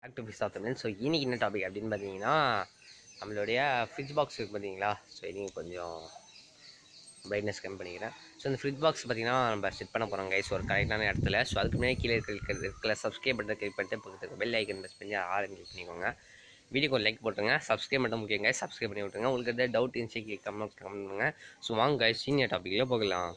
Back to fish of Tamil so இன்னைக்கு என்ன topic அப்படின்னு பார்த்தீங்கன்னா நம்மளுடைய ஃப்ரிட்ஜ் பாக்ஸ் இருக்குது பார்த்தீங்களா ஸோ இதையும் கொஞ்சம் பிரைட்னஸ் கம்மி பண்ணிக்கிறேன் ஸோ இந்த ஃப்ரிட்ஜ் பாக்ஸ் பார்த்தீங்கன்னா நம்ம செட் பண்ண போகிறோம் கைஸ் ஒரு கரெக்டான இடத்துல ஸோ அதுக்கு முன்னாடி கீழே இருக்கிற இருக்கிற சப்ஸ்கிரைப் பண்ணுறது கிளிக் பண்ணிட்டு பக்கத்துக்கு பெல் ஐக்கன் ப்ரெஸ் பண்ணி ஆறு கிளிக் பண்ணிக்கோங்க வீடியோக்கு ஒரு லைக் போட்டுருங்க சப்ஸ்கிரைப் மட்டும் முக்கியம் கைஸ் சப்ஸ்கிரைப் பண்ணி விட்டுருங்க உங்களுக்கு எதாவது டவுட் இருந்துச்சு கமெண்ட் கமெண்ட் பண்ணுங்க ஸோ வாங்க கைஸ் சீனியர் டாப்பிக்கில் போகலாம்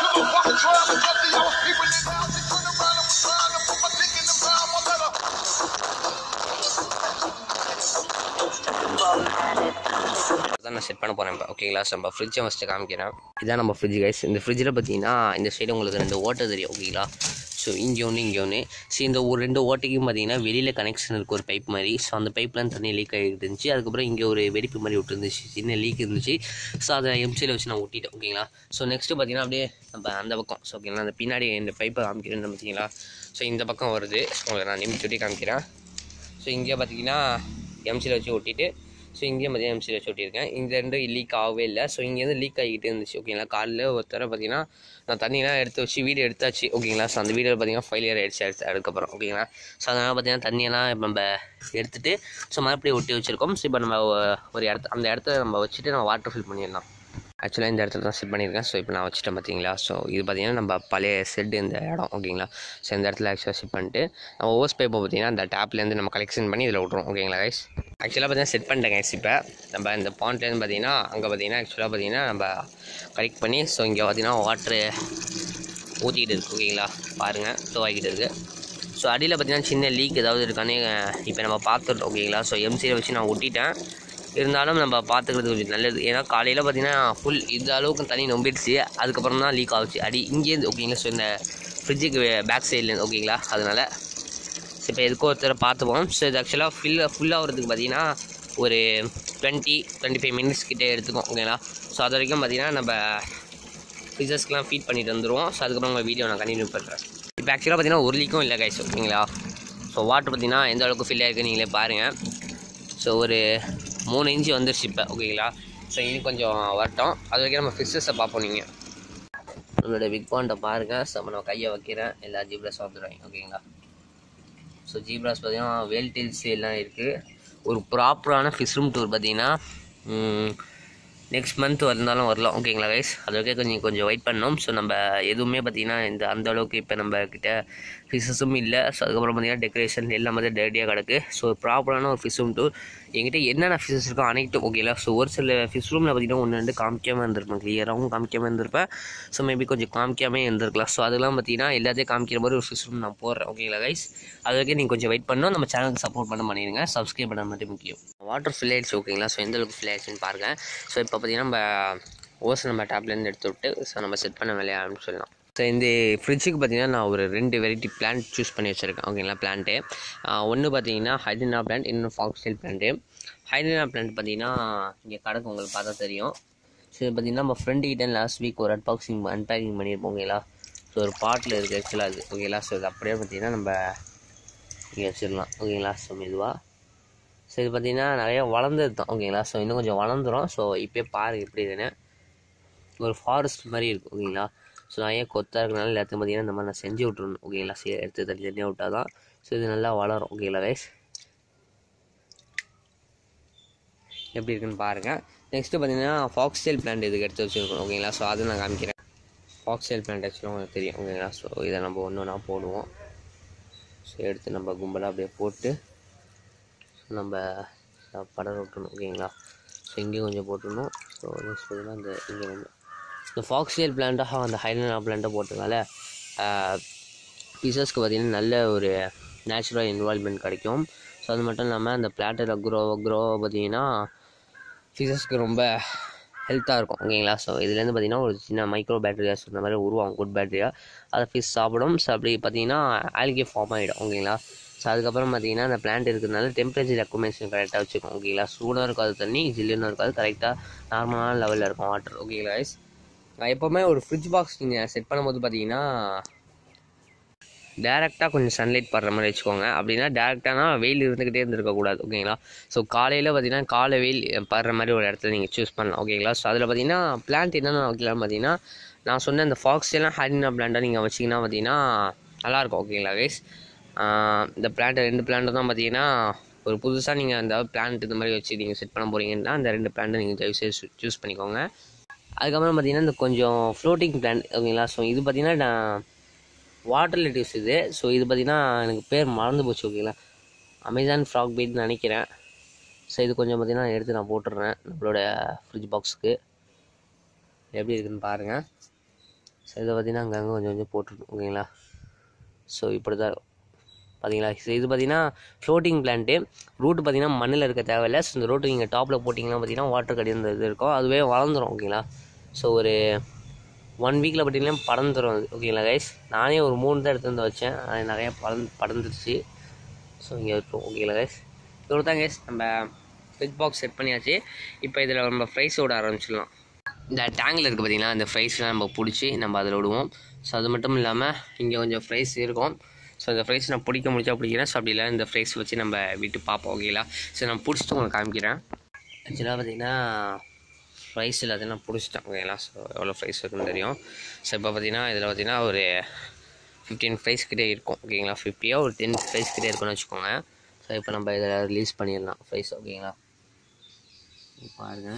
தான் நான் செட் பண்ண போகிறேன் இப்போ ஓகேங்களா ஸோ நம்ம ஃப்ரிட்ஜை ஃபஸ்ட்டு காமிக்கிறேன் இதான் நம்ம ஃப்ரிட்ஜ் கைஸ் இந்த ஃப்ரிட்ஜில் பார்த்தீங்கன்னா இந்த சைடு உங்களுக்கு ரெண்டு ஓட்டை தெரியும் ஓகேங்களா ஸோ இங்கே ஒன்று இங்கே ஒன்று ஸோ இந்த ஒரு ரெண்டு ஓட்டைக்கும் பார்த்தீங்கன்னா வெளியில் கனெக்ஷன் இருக்குது ஒரு பைப் மாதிரி ஸோ அந்த பைப்லாம் தண்ணி லீக் ஆகிட்டு இருந்துச்சு அதுக்கப்புறம் இங்கே ஒரு வெடிப்பு மாதிரி விட்டுருந்துச்சு சின்ன லீக் இருந்துச்சு ஸோ அதை எம்சியில் வச்சு நான் ஒட்டிட்டேன் ஓகேங்களா ஸோ நெக்ஸ்ட்டு பார்த்தீங்கன்னா அப்படியே நம்ம அந்த பக்கம் ஸோ ஓகேங்களா அந்த பின்னாடி இந்த பைப்பை காமிக்கிறேன் பார்த்தீங்களா ஸோ இந்த பக்கம் வருது ஸோ உங்களுக்கு நான் நிமித்தி ஒட்டி காமிக்கிறேன் ஸோ இங்கே பார்த்தீங்கன்னா எம்சியில் வச்சு ஒட்டிட்டு ஸோ இங்கேயும் பார்த்தீங்கன்னா எம்சியில் வச்சு ஒட்டியிருக்கேன் இந்த ரெண்டும் லீக் ஆகவே இல்லை ஸோ இங்கேருந்து லீக் ஆகிக்கிட்டே இருந்துச்சு ஓகேங்களா காலையில் ஒருத்தர பார்த்தீங்கன்னா நான் தண்ணியெலாம் எடுத்து வச்சு வீடியோ எடுத்தாச்சு ஓகேங்களா ஸோ அந்த வீடியோவில் பார்த்தீங்கன்னா ஃபைலியர் ஆயிடுச்சு எடுத்து அதுக்கப்புறம் ஓகேங்களா ஸோ அதனால் பார்த்தீங்கன்னா தண்ணியெல்லாம் இப்ப நம்ம எடுத்துகிட்டு ஸோ மறுபடியும் ஒட்டி வச்சுருக்கோம் ஸோ இப்போ நம்ம ஒ- ஒரு இடத்த அந்த இடத்த நம்ம வச்சுட்டு நம்ம வாட்டர் ஃபில் பண்ணிடலாம் ஆக்சுவலாக இந்த இடத்துல தான் செட் பண்ணியிருக்கேன் ஸோ இப்போ நான் வச்சுட்டேன் பார்த்தீங்களா ஸோ இது பார்த்தீங்கன்னா நம்ம பழைய செட்டு இந்த இடம் ஓகேங்களா ஸோ இந்த இடத்துல ஆக்சுவலாக செட் பண்ணிட்டு நம்ம ஓஸ் பைப்பை பார்த்தீங்கன்னா அந்த டேப்லேருந்து நம்ம கலெக்ஷன் பண்ணி இதில் விட்ருவோம் ஓகேங்களா கைஸ் ஆக்சுவலாக பார்த்தீங்கன்னா செட் பண்ணிட்டேன் கைஸ் இப்போ நம்ம இந்த பாயிண்ட்லேருந்து பார்த்தீங்கன்னா அங்கே பார்த்தீங்கன்னா ஆக்சுவலாக பார்த்தீங்கன்னா நம்ம கலெக்ட் பண்ணி ஸோ இங்கே பார்த்தீங்கன்னா வாட்ரு ஊற்றிக்கிட்டு இருக்கு ஓகேங்களா பாருங்கள் ஸோ ஆகிக்கிட்டு இருக்குது ஸோ அடியில் பார்த்தீங்கன்னா சின்ன லீக் ஏதாவது இருக்கானே இப்போ நம்ம பார்த்துட்டோம் ஓகேங்களா ஸோ எம்சியில் வச்சு நான் ஒட்டிட்டேன் இருந்தாலும் நம்ம பார்த்துக்கிறது கொஞ்சம் நல்லது ஏன்னா காலையில் பார்த்தீங்கன்னா ஃபுல் இந்த அளவுக்கு தண்ணி நம்பிடுச்சு அதுக்கப்புறம் தான் லீக் ஆகுச்சு அடி இங்கேருந்து ஓகேங்களா ஸோ இந்த ஃப்ரிட்ஜுக்கு பேக் சைட்லேருந்து ஓகேங்களா அதனால் ஸோ இப்போ எதுக்கோ ஒருத்தர் பார்த்துப்போம் ஸோ இது ஆக்சுவலாக ஃபில் ஃபுல்லாகிறதுக்கு பார்த்தீங்கன்னா ஒரு டுவெண்ட்டி டுவெண்ட்டி ஃபைவ் மினிட்ஸ் கிட்டே எடுத்துக்கும் ஓகேங்களா ஸோ அது வரைக்கும் பார்த்தீங்கன்னா நம்ம ஃபிஷர்ஸ்க்கெலாம் ஃபீட் பண்ணிட்டு வந்துடுவோம் ஸோ அதுக்கப்புறம் உங்கள் வீடியோ நான் கண்டினியூ பண்ணுறேன் இப்போ ஆக்சுவலாக பார்த்தீங்கன்னா ஒரு லீக்கும் இல்லை கைஸ் ஓகேங்களா ஸோ வாட்டர் பார்த்தீங்கன்னா எந்த அளவுக்கு ஃபில் ஆயிருக்கு நீங்களே பாருங்கள் ஸோ ஒரு மூணு இன்ச்சு வந்துருச்சு இப்போ ஓகேங்களா ஸோ இனி கொஞ்சம் வரட்டும் அது வரைக்கும் நம்ம ஃபிஷ்ஷஸை பார்ப்போம் நீங்கள் நம்மளோட பிக் பாண்டை பாருங்கள் ஸோ நம்ம கையை வைக்கிறேன் எல்லா ஜீப்ராஸும் வந்துடுவாங்க ஓகேங்களா ஸோ ஜீப்ராஸ் பார்த்தீங்கன்னா வேல் டீல்ஸ் எல்லாம் இருக்குது ஒரு ப்ராப்பரான ஃபிஷ் ரூம் டூர் பார்த்தீங்கன்னா நெக்ஸ்ட் மந்த் வந்தாலும் வரலாம் ஓகேங்களா கைஸ் அது வரைக்கும் கொஞ்சம் கொஞ்சம் வெயிட் பண்ணோம் ஸோ நம்ம எதுவுமே பார்த்தீங்கன்னா இந்த அந்த அளவுக்கு இப்போ நம்ம கிட்ட ஃபிஷஸும் இல்லை ஸோ அதுக்கப்புறம் பார்த்தீங்கன்னா டெக்கரேஷன் எல்லாமே டேரக்டியாக கிடக்கு ஸோ ப்ராப்பரான ஒரு ஃபிஷ் ரூம் டூர் என்கிட்ட என்னென்ன ஃபிஷஸ் இருக்கோ அனைத்தும் ஓகேங்களா ஸோ ஒரு சில ஃபிஷ் ரூமில் பார்த்தீங்கன்னா ஒன்று ரெண்டு காமிக்காமல் இருந்திருப்பேன் கிளியராகவும் காமிக்காமல் இருந்திருப்பேன் ஸோ மேபி கொஞ்சம் காமிக்காமே இருந்திருக்கலாம் ஸோ அதெல்லாம் பார்த்தீங்கன்னா எல்லாத்தையும் காமிக்கிற மாதிரி ஒரு ஃபிஷ் ரூம் நான் போடுறேன் ஓகேங்களா கைஸ் அது வரைக்கும் நீங்கள் கொஞ்சம் வெயிட் பண்ணணும் நம்ம சேனலுக்கு சப்போர்ட் பண்ண பண்ணிடுங்க சப்ஸ்கிரைப் பண்ண மட்டும் முக்கியம் வாட்டர் ஃபில் ஆயிடுச்சு ஓகேங்களா ஸோ எந்த அளவுக்கு ஃபில் ஆயிடுச்சுன்னு பாருங்கள் ஸோ இப்போ பார்த்தீங்கன்னா நம்ம ஓஸ் நம்ம டேப்லேருந்து எடுத்து விட்டு ஸோ நம்ம செட் பண்ண வேலையா அப்படின்னு சொல்லலாம் ஸோ இந்த ஃப்ரிட்ஜுக்கு பார்த்தீங்கன்னா நான் ஒரு ரெண்டு வெரைட்டி பிளான்ட் சூஸ் பண்ணி வச்சுருக்கேன் ஓகேங்களா பிளான்ட்டு ஒன்று பார்த்தீங்கன்னா ஹைட்ரினா பிளான்ட் இன்னொன்று ஃபாக்ஸ்டைல் பிளான்ட்டு ஹைட்ரினா பிளான்ட் பார்த்தீங்கன்னா இங்கே கணக்கு உங்களுக்கு பார்த்தா தெரியும் ஸோ இது பார்த்தீங்கன்னா நம்ம ஃப்ரெண்டு கிட்ட லாஸ்ட் வீக் ஒரு அன்பாக்சிங் அன்பேக்கிங் பண்ணியிருப்போம் ஓகேங்களா ஸோ ஒரு பாட்டில் இருக்குது ஆக்சுவலாக அது ஓகேங்களா ஸோ இது அப்படியே பார்த்தீங்கன்னா நம்ம இங்கே வச்சிடலாம் ஓகேங்களா ஸோ மெதுவாக ஸோ இது பார்த்தீங்கன்னா நிறைய வளர்ந்தது தான் ஓகேங்களா ஸோ இன்னும் கொஞ்சம் வளர்ந்துரும் ஸோ இப்போயே பாருங்க எப்படி இதுன்னு ஒரு ஃபாரஸ்ட் மாதிரி இருக்குது ஓகேங்களா ஸோ நிறைய கொத்தாக இருக்கனால எல்லாத்தையும் பார்த்தீங்கன்னா இந்த மாதிரி நான் செஞ்சு விட்ருணும் ஓகேங்களா சரி எடுத்து தள்ளி தனியாக விட்டால் தான் ஸோ இது நல்லா வளரும் ஓகேங்களா கைஸ் எப்படி இருக்குன்னு பாருங்கள் நெக்ஸ்ட்டு பார்த்தீங்கன்னா ஃபாக்ஸ்டைல் பிளான்ட் இதுக்கு எடுத்து வச்சுருக்கோம் ஓகேங்களா ஸோ அதை நான் காமிக்கிறேன் ஃபாக்ஸ்டைல் பிளான்ட் ஆக்சுவலாக உங்களுக்கு தெரியும் ஓகேங்களா ஸோ இதை நம்ம ஒன்று ஒன்றா போடுவோம் ஸோ எடுத்து நம்ம கும்பலாக அப்படியே போட்டு நம்ம படம் விட்டணும் ஓகேங்களா ஸோ இங்கேயும் கொஞ்சம் போட்டுடணும் ஸோ நெக்ஸ்ட் பார்த்தீங்கன்னா இந்த இங்கே வந்து இந்த ஃபாக்ஸ்டியல் பிளான்ட்டாக அந்த ஹைலனா பிளான்ட்டை போட்டதுனால பீசஸ்க்கு பார்த்திங்கன்னா நல்ல ஒரு நேச்சுரல் இன்வால்மெண்ட் கிடைக்கும் ஸோ அது மட்டும் இல்லாமல் அந்த பிளான்ட்டோட க்ரோ க்ரோ பார்த்தீங்கன்னா ஃபிஷஸ்க்கு ரொம்ப ஹெல்த்தாக இருக்கும் ஓகேங்களா ஸோ இதுலேருந்து பார்த்தீங்கன்னா ஒரு சின்ன மைக்ரோ பேக்டீரியாஸ் இந்த மாதிரி உருவாகும் குட் பேக்டீரியா அதை ஃபிஷ் சாப்பிடும் ஸோ அப்படி பார்த்தீங்கன்னா ஆல்கே ஃபார்ம் ஆகிடும் ஓகேங்களா ஸோ அதுக்கப்புறம் பார்த்தீங்கன்னா அந்த பிளான்ட் இருக்கிறதுனால டெம்பரேச்சர் அக்குமேஷன் கரெக்டாக வச்சுக்கும் ஓகேங்களா சூடாக இருக்காது தண்ணி ஜில்லுன்னு இருக்காது கரெக்டாக நார்மலான லெவலில் இருக்கும் வாட்டர் ஓகேங்களா guys? நான் எப்போவுமே ஒரு ஃப்ரிட்ஜ் பாக்ஸ் நீங்கள் செட் பண்ணும்போது பார்த்தீங்கன்னா டேரெக்டாக கொஞ்சம் சன்லைட் படுற மாதிரி வச்சுக்கோங்க அப்படின்னா டேரெக்டானா வெயில் இருந்துக்கிட்டே இருந்திருக்கக்கூடாது ஓகேங்களா ஸோ காலையில் பார்த்தீங்கன்னா காலை வெயில் படுற மாதிரி ஒரு இடத்துல நீங்கள் சூஸ் பண்ணலாம் ஓகேங்களா ஸோ அதில் பார்த்தீங்கன்னா பிளான்ட் என்னென்ன வைக்கலாம் பார்த்தீங்கன்னா நான் சொன்ன இந்த ஃபாக்ஸ் எல்லாம் ஹாரினா பிளான்ட்டாக நீங்கள் வச்சிங்கன்னா பார்த்தீங்கன்னா நல்லாயிருக்கும் ஓகேங்களா கைஸ் ஆஹ் இந்த பிளான்ட் ரெண்டு பிளான்ட் தான் பார்த்தீங்கன்னா ஒரு புதுசாக நீங்கள் அந்த பிளான்ட் இந்த மாதிரி வச்சு நீங்கள் செட் பண்ண போகிறீங்கன்னா அந்த ரெண்டு பிளான்ட்டை நீங்கள் தயவுசெய்து சூஸ் பண்ணிக்கோங்க அதுக்கப்புறம் பார்த்தீங்கன்னா இந்த கொஞ்சம் ஃப்ளோட்டிங் பிளான்ட் ஓகேங்களா ஸோ இது பார்த்தீங்கன்னா நான் வாட்டர் லிட்டிவ்ஸ் இது ஸோ இது பார்த்தீங்கன்னா எனக்கு பேர் மறந்து போச்சு ஓகேங்களா அமேசான் ஃப்ராக் பீட்னு நினைக்கிறேன் ஸோ இது கொஞ்சம் பார்த்தீங்கன்னா எடுத்து நான் போட்டுடுறேன் நம்மளோட ஃப்ரிட்ஜ் பாக்ஸுக்கு எப்படி இருக்குன்னு பாருங்கள் ஸோ இதை பார்த்தீங்கன்னா அங்கங்கே கொஞ்சம் கொஞ்சம் போட்டுருணும் ஓகேங்களா ஸோ இப்படி தான் பார்த்தீங்களா ஸோ இது பார்த்தீங்கன்னா ஃப்ளோட்டிங் பிளான்ட்டு ரூட்டு பார்த்தீங்கன்னா மண்ணில் இருக்க தேவையில்லை ஸோ இந்த ரூட்டு நீங்கள் டாப்பில் போட்டிங்கன்னா பார்த்தீங்கன்னா வாட்டர் கடி இந்த இது இருக்கும் அதுவே வளர்ந்துரும் ஓகேங்களா ஸோ ஒரு ஒன் வீக்கில் பார்த்தீங்கன்னா பறந்துடும் அது ஓகேங்களா கைஸ் நானே ஒரு மூணு தான் எடுத்து வந்து வச்சேன் அது நிறையா பறந்து பறந்துருச்சு ஸோ இங்கே இருக்கும் ஓகேங்களா கைஸ் இவ்வளோ தான் கைஸ் நம்ம ஃப்ரிட்ஜ் பாக்ஸ் செட் பண்ணியாச்சு இப்போ இதில் நம்ம ஃப்ரைஸ் விட ஆரம்பிச்சிடலாம் இந்த டேங்கில் இருக்குது பார்த்தீங்களா அந்த ஃப்ரைஸ்லாம் நம்ம பிடிச்சி நம்ம அதில் விடுவோம் ஸோ அது மட்டும் இல்லாமல் இங்கே கொஞ்சம் ஃப்ரைஸ் இருக்கும் ஸோ இந்த ஃப்ரைஸ் நான் பிடிக்க முடிச்சா பிடிக்கிறேன் ஸோ அப்படி இல்லை இந்த ஃப்ரைஸ் வச்சு நம்ம விட்டு பார்ப்போம் ஓகேங்களா ஸோ நான் பிடிச்சிட்டு உங்களுக்கு காமிக்கிறேன் ஆக்சுவலாக பார்த்தீங்கன்னா ஃப்ரைஸ் எல்லாத்தையும் நான் பிடிச்சிட்டேன் ஓகேங்களா ஸோ எவ்வளோ ஃப்ரைஸ் இருக்குன்னு தெரியும் ஸோ இப்போ பார்த்தீங்கன்னா இதில் பார்த்தீங்கன்னா ஒரு ஃபிஃப்டீன் ஃப்ரைஸ் கிட்டே இருக்கும் ஓகேங்களா ஃபிஃப்டியோ ஒரு டென் ஃப்ரைஸ் கிட்டே இருக்கும்னு வச்சுக்கோங்க ஸோ இப்போ நம்ம இதில் ரிலீஸ் பண்ணிடலாம் ஃப்ரைஸ் ஓகேங்களா பாருங்க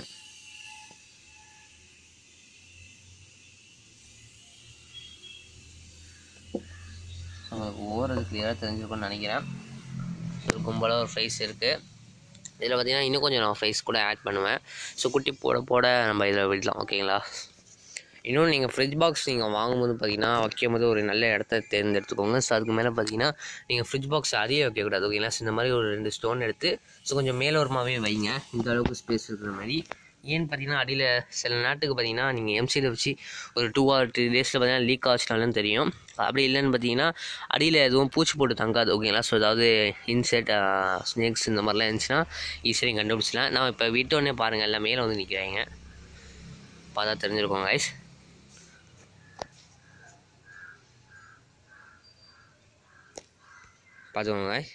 உங்களுக்கு ஓடுறது கிளியராக தெரிஞ்சிருக்கும்னு நினைக்கிறேன் ஒரு கும்பலாக ஒரு ஃப்ரைஸ் இருக்குது இதில் பார்த்தீங்கன்னா இன்னும் கொஞ்சம் நான் ஃப்ரைஸ் கூட ஆட் பண்ணுவேன் ஸோ குட்டி போட போட நம்ம இதில் விடலாம் ஓகேங்களா இன்னொன்று நீங்கள் ஃப்ரிட்ஜ் பாக்ஸ் நீங்கள் வாங்கும்போது பார்த்தீங்கன்னா வைக்கும் போது ஒரு நல்ல இடத்த தேர்ந்தெடுத்துக்கோங்க ஸோ அதுக்கு மேலே பார்த்தீங்கன்னா நீங்கள் ஃப்ரிட்ஜ் பாக்ஸ் அதிக வைக்கக்கூடாது ஓகேங்களா ஸோ இந்த மாதிரி ஒரு ரெண்டு ஸ்டோன் எடுத்து ஸோ கொஞ்சம் மேலோரமாகவே வைங்க இந்த அளவுக்கு ஸ்பேஸ் இருக்கிற மாதிரி ஏன்னு பார்த்தீங்கன்னா அடியில் சில நாட்டுக்கு பார்த்தீங்கன்னா நீங்கள் எம்சியில் வச்சு ஒரு டூ ஆர் த்ரீ டேஸில் பார்த்தீங்கன்னா லீக் ஆச்சுனாலும் தெரியும் அப்படி இல்லைன்னு பார்த்தீங்கன்னா அடியில் எதுவும் பூச்சி போட்டு தங்காது ஓகேங்களா ஸோ ஏதாவது இன்செக்ட் ஸ்னேக்ஸ் இந்த மாதிரிலாம் இருந்துச்சுன்னா ஈஸியாக நீங்கள் கண்டுபிடிச்சலாம் நான் இப்போ விட்டோடனே பாருங்கள் எல்லாம் மேலே வந்து நிற்கிறாங்க பார்த்தா தெரிஞ்சிருக்கோங்க guys பார்த்துக்கோங்க guys.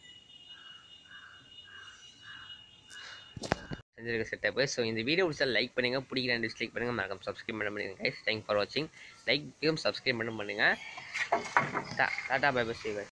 செஞ்சிருக்க செட்டப்பு ஸோ இந்த வீடியோ பிடிச்சா லைக் பண்ணுங்கள் பிடிக்கிறேன் டிஸ்லைக் பண்ணுங்கள் மறக்காம சப்ஸ்கிரைப் பண்ண பண்ணுங்க கைஸ் தேங்க் ஃபார் வாட்சிங் லைக் சப்ஸ்கிரைப் பண்ண பண்ணுங்கள் டாட்டா பை பை